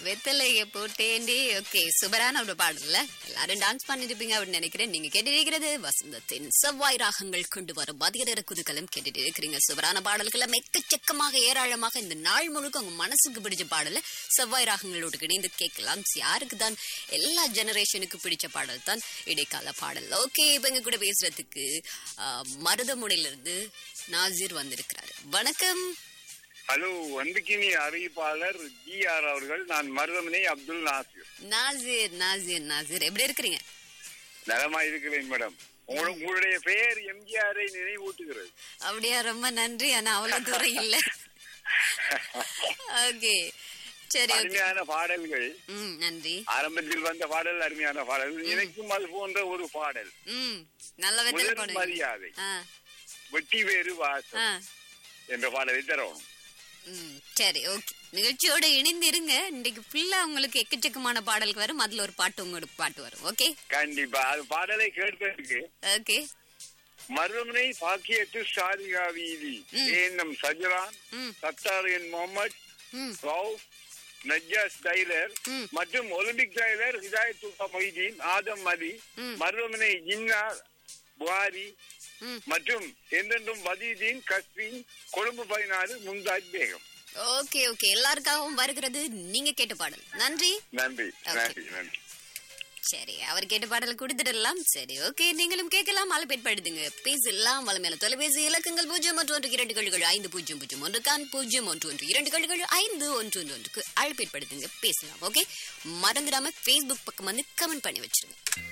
வெத்தலைய போட்டேண்டி okay சூப்பரான ஒரு பாடல்ல எல்லாரும் டான்ஸ் பண்ணிருப்பீங்க அப்படின்னு நினைக்கிறேன் நீங்க கேட்டிருக்கிறது வசந்தத்தின் செவ்வாய் ராகங்கள் கொண்டு வரும் மதிய நேர குதுகலம் கேட்டுட்டு இருக்கிறீங்க சூப்பரான பாடல்களை எக்கச்சக்கமாக ஏராளமாக இந்த நாள் முழுக்க உங்க மனசுக்கு பிடிச்ச பாடல செவ்வாய் ராகங்களோடு இணைந்து கேட்கலாம் யாருக்கு தான் எல்லா ஜெனரேஷனுக்கு பிடிச்ச பாடல் தான் இடைக்கால பாடல் ஓகே இப்ப எங்க கூட பேசுறதுக்கு மருதமுனையிலிருந்து நாசிர் வந்திருக்கிறாரு வணக்கம் ஹலோ வந்திக்கினி அறிவிப்பாளர் ஜி ஆர் அவர்கள் நான் மருதமனை அப்துல் நாசிர் நாசிர் நாசிர் நாசிர் எப்படி இருக்கிறீங்க நலமா இருக்கிறேன் மேடம் உங்களு- உங்களுடைய பெயர் எம்ஜிஆரை நினைவூட்டுகிறது அப்படியா ரொம்ப நன்றி ஆனா அவ்வளவு தூரம் இல்ல ஓகே சரி ஓகே அருமையான பாடல்கள் ம் நன்றி ஆரம்பத்தில் வந்த பாடல் அருமையான பாடல் எனக்கும் அது போன்ற ஒரு பாடல் ம் நல்ல வெத்தலை முதல் போடுங்க மரியாதை ஆ வெட்டி வேறு வாசம் ஆ என்ற பாடலை தரணும் ம் சரி ஓகே நிகழ்ச்சியோட இணைந்து இருங்க இன்னைக்கு ஃபுல்லா உங்களுக்கு எக்கச்சக்கமான பாடல்கள் வரும் அதுல ஒரு பாட்டு உங்களுக்கு பாட்டு வரும் ஓகே கண்டிப்பா அது பாடலை கேட்பதற்கு ஓகே மருதமனை பாக்கியத்து சாதிகா வீதி ஏஎன்எம் சஜரான் ம் சத்தார் என் முகமது ம் ரவுஃப் நஜ்ஜாஸ் டைலர் ம். மற்றும் ஒலிம்பிக் டைலர் ஹிதாயத்துல்லா மொய்தீன் ஆதம் அலி ம். மருதமனை ஜின்னா புகாரி ம் மற்றும் என்றென்றும் வதீதீன் கஸ்ரீன் கொழும்பு பதினாறு மும்தாஜ் பேகம் ஓகே ஓகே எல்லாருக்காகவும் வருகிறது நீங்க கேட்ட பாடல் நன்றி நன்றி Okay. நன்றி நன்றி சரி அவர் கேட்ட பாடல் கொடுத்துடலாம் சரி ஓகே நீங்களும் கேட்கலாம் அழைப்பேற்படுத்துங்க பேசலாம் வளமையான தொலைபேசி இலக்கங்கள் பூஜ்ஜியம் ஒன்று ஒன்று இரண்டு கழுகள் ஐந்து பூஜ்ஜியம் பூஜ்ஜியம் ஒன்று கான் பூஜ்ஜியம் ஒன்று ஒன்று இரண்டு கழுகள் ஐந்து ஒன்று ஒன்று ஒன்றுக்கு அழைப்பேற்படுத்துங்க பேசலாம் ஓகே மறந்துடாம ஃபேஸ்புக் பக்கம் வந்து கமெண்ட் பண்ணி வச்சிருங்க